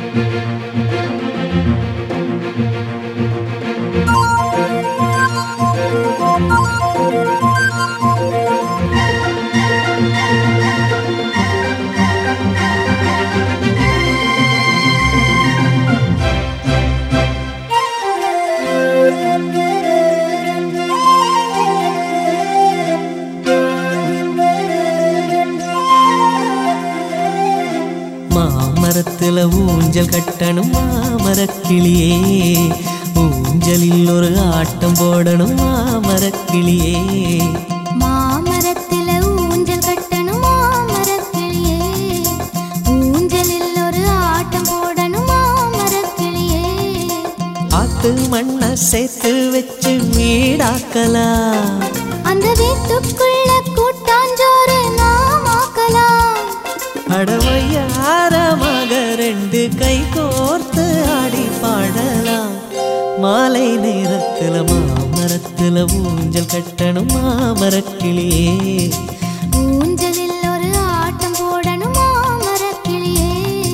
மாமரத்துல ஊஞ்சல் கட்டணும் மாமரக்கிளியே ஊஞ்சலில் ஒரு ஆட்டம் போடணும் மாமரக்கிளியே மாமரத்தில ஊஞ்சல் கட்டணும் மாமரக்கிளியே ஊஞ்சலில் ஒரு ஆட்டம் போடணும் மாமரக்கிளியே ஆத்து மண்ண சேர்த்து வச்சு வீடாக்கலாம் அந்த வீட்டுக்குள்ள கூட்டாஞ்சோறு நாமாக்கலாம் அடவையாரமாக ரெண்டு கை கோர்த்து ஆடி பாடலாம் மாலை நேரத்துல மாமரத்துல ஊஞ்சல் கட்டணும் மாமரக்கிளியே ஊஞ்சலில் ஒரு ஆட்டம் போடணும் மாமரக்கிளியே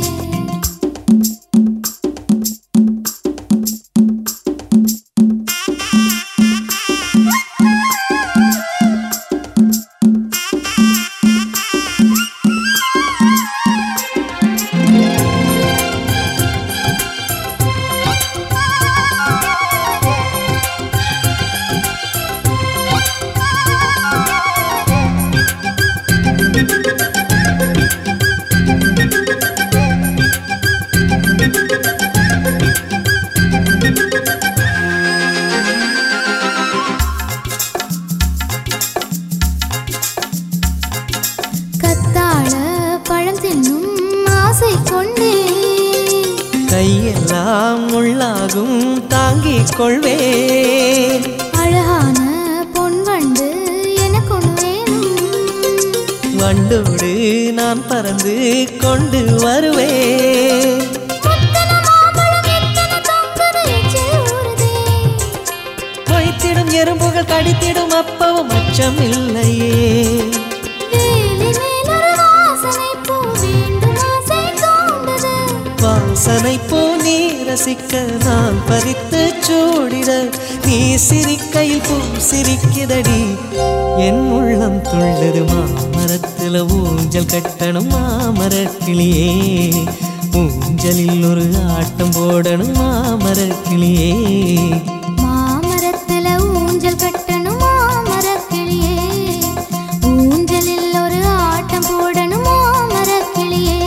கத்தாழ பழம் தின்னும் ஆசை கொண்டே கையெல்லாம் முள்ளாகும் தாங்கிக் கொள்வேன் அழகான பொன் வண்டு எனக்கு ஒன்று வேணும் வண்டோடு நான் பறந்து கொண்டு வருவேன் முத்தன மாம்பழம் எத்தனை தொங்குது எச்சில் ஊறுதே. மொய்த்திடும் எறும்புகள் கடித்திடும் அப்பவும் அச்சம் இல்லையே வேலி மேலொரு வாசனை பூ வேண்டும் ஆசை தூண்டுது. வாசனை பூ நீ ரசிக்க நான் பறித்து சூடிட நீ சிரிக்கையில் பூ சிரிக்குதடி என் உள்ளம் துள்ளுது மாமரத்துல ஊஞ்சல் கட்டணும் மாமரக்கிளியே ஊஞ்சலில் ஒரு ஆட்டம் போடணும் மாமரக்கிளியே மாமரத்துல ஊஞ்சல் கட்டணும் மாமரக்கிளியே. ஊஞ்சலில் ஒரு ஆட்டம் போடணும் மாமரக்கிளியே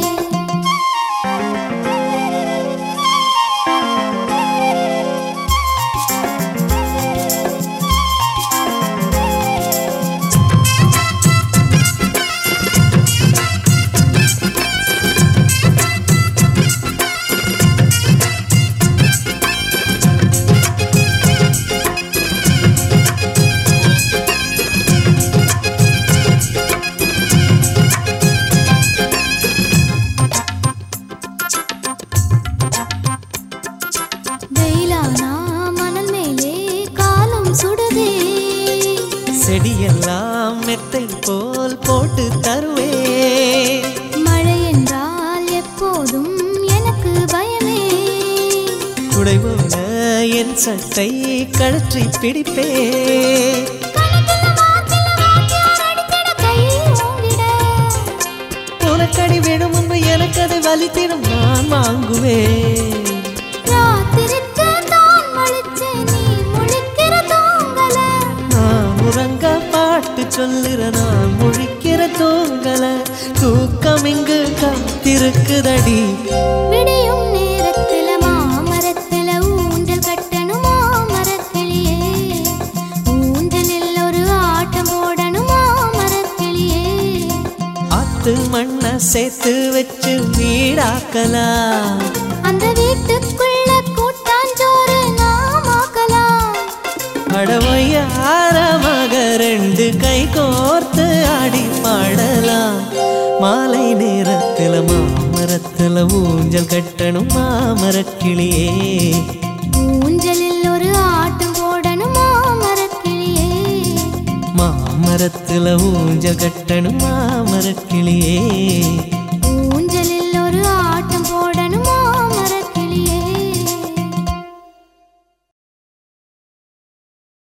வெயிலானா மணல் மேலே காலம் சுடுதே செடியெல்லாம் மெத்தை போல் போட்டு தருவே மழை என்றால் எப்போதும் எனக்கு பயமே குடை போல என் சட்டை கழற்றி பிடிப்பே கணக்குல வாக்கில வாத்தியார் அடித்திட கை ஓங்கிட. உனக்கடி விடும் முன்பு எனக்கு அது வலித்திடும் நான் வாங்குவேன் ராத்திரிக்கு தான் முழிச்சு நீ முழிக்கிற தூங்கல. நான் உறங்க பாட்டு சொல்லுற நான் முழிக்கிற தூங்கல தூக்கம் இங்கு காத்திருக்குதடி விடியும் நேரத்தில மாமரத்தில ஊஞ்சல் கட்டணும் மாமரக்கிளியே. ஊஞ்சலில் ஒரு ஆட்டம் போடணும் மாமரக்கிளியே ஆத்து மண்ண சேர்த்து வச்சு வீடாக்கலாம் அந்த வீட்டுக்குள்ள கூட்டாஞ்சோறு நாமாக்கலாம் அடவையாரமாக ரெண்டு கை கோர்த்து ஆடி பாடலாம் மாலை நேரத்துல மாமரத்துல ஊஞ்சல் கட்டணும் மாமரக்கிளியே ஊஞ்சலில் ஒரு ஆட்டம் போடணும் மாமரக்கிளியே மாமரத்துல ஊஞ்சல் கட்டணும் மாமரக்கிளியே